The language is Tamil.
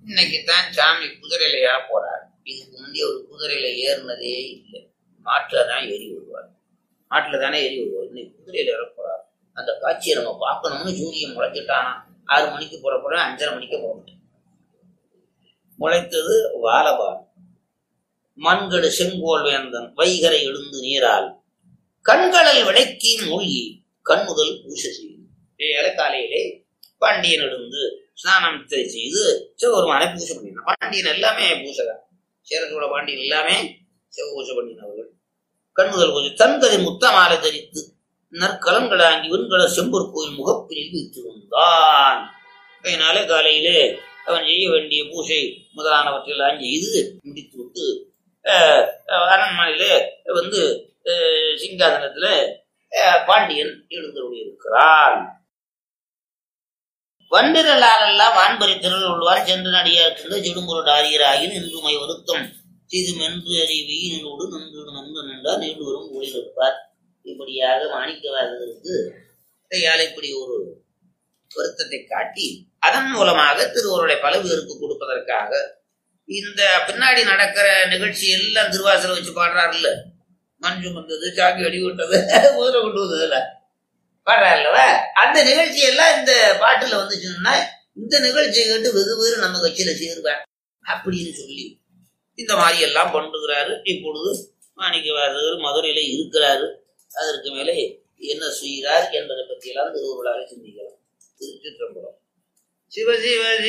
இன்னைக்கு தான் சாமி குதிரையில ஏற போறார் இதுக்கு முந்தைய ஒரு குதிரையில ஏறினதே இல்லை மாட்டுல தான் ஏறி வருவார் மாட்டுல தானே ஏறி வருவார் இன்னைக்கு குதிரையில ஏற போறார் அந்த காட்சியை நம்ம பார்க்கணும்னு சூரியன் முளைச்சிட்டானா ஆறு மணிக்கு புறப்பட அஞ்சரை மணிக்கு புறப்பட்டேன் முளைத்தது வாலபால் மண்கடு செங்கோல் வேந்தன் வைகரை எழுந்து நீரால் கண்களல் விளக்கி மூழ்கி கண்முதல் பூசை செய்யும் ஏழை காலையிலே பாண்டியன் எழுந்து ஸ்நானம் செய்து சிவபெருமானை பூஜை பண்ணினான் பாண்டியன் எல்லாமே பூசகன் சேரசோழ பாண்டியன் எல்லாமே சிவ பூஜை பண்ணினவர்கள் கண்முதல் பூஜை தன்கதை முத்தமாலை தரித்து நற்கலன்களாங்கி வெண்கல செம்பூர் கோயில் முகப்பினில் வைத்து வந்தான் அதனாலே காலையிலே அவன் செய்ய வேண்டிய பூஜை முதலானவற்றெல்லாம் செய்து முடித்து விட்டு அஹ், அரண்மனையிலே வந்து அஹ், சிங்காதனத்துல அஹ், பாண்டியன் எழுந்தருளி இருக்கிறான் வண்டிரலாலெல்லாம் வான்பரி திரள் உள்ளவார் சென்று நடிகார்க்கின்ற செடும்பொருள் ஆரியராகி நின்றுமை வருத்தம் செய்து மென்று அறி வெயினோடு நின்று நன்று நின்றார் நீண்டு வரும் ஒளியில் இருப்பார் இப்படியாக மாணிக்கவாதருக்கு கையால் இப்படி ஒரு வருத்தத்தை காட்டி அதன் மூலமாக திருவருளை பல பேருக்கு கொடுப்பதற்காக இந்த பின்னாடி நடக்கிற நிகழ்ச்சி எல்லாம் திருவாசல வச்சு பாடுறாருல்ல மஞ்சு வந்தது சாக்கி வெடி விட்டது குதிரை கொண்டு வந்ததுல பாடுறாருல்லவா அந்த நிகழ்ச்சி எல்லாம் இந்த பாட்டுல வந்துச்சுன்னா இந்த நிகழ்ச்சியை கேட்டு வெகு பேரு நம்ம கட்சியில சேருவேன் அப்படின்னு சொல்லி இந்த மாதிரி எல்லாம் பண்ணுகிறாரு இப்பொழுது மாணிக்கவாசகர் மதுரையில இருக்கிறாரு அதற்கு மேலே என்ன செய்கிறார் என்பதை பற்றியெல்லாம் திருவுருளாக சிந்திக்கலாம் திருச்சிற்றம்பலம் சிவ சிவ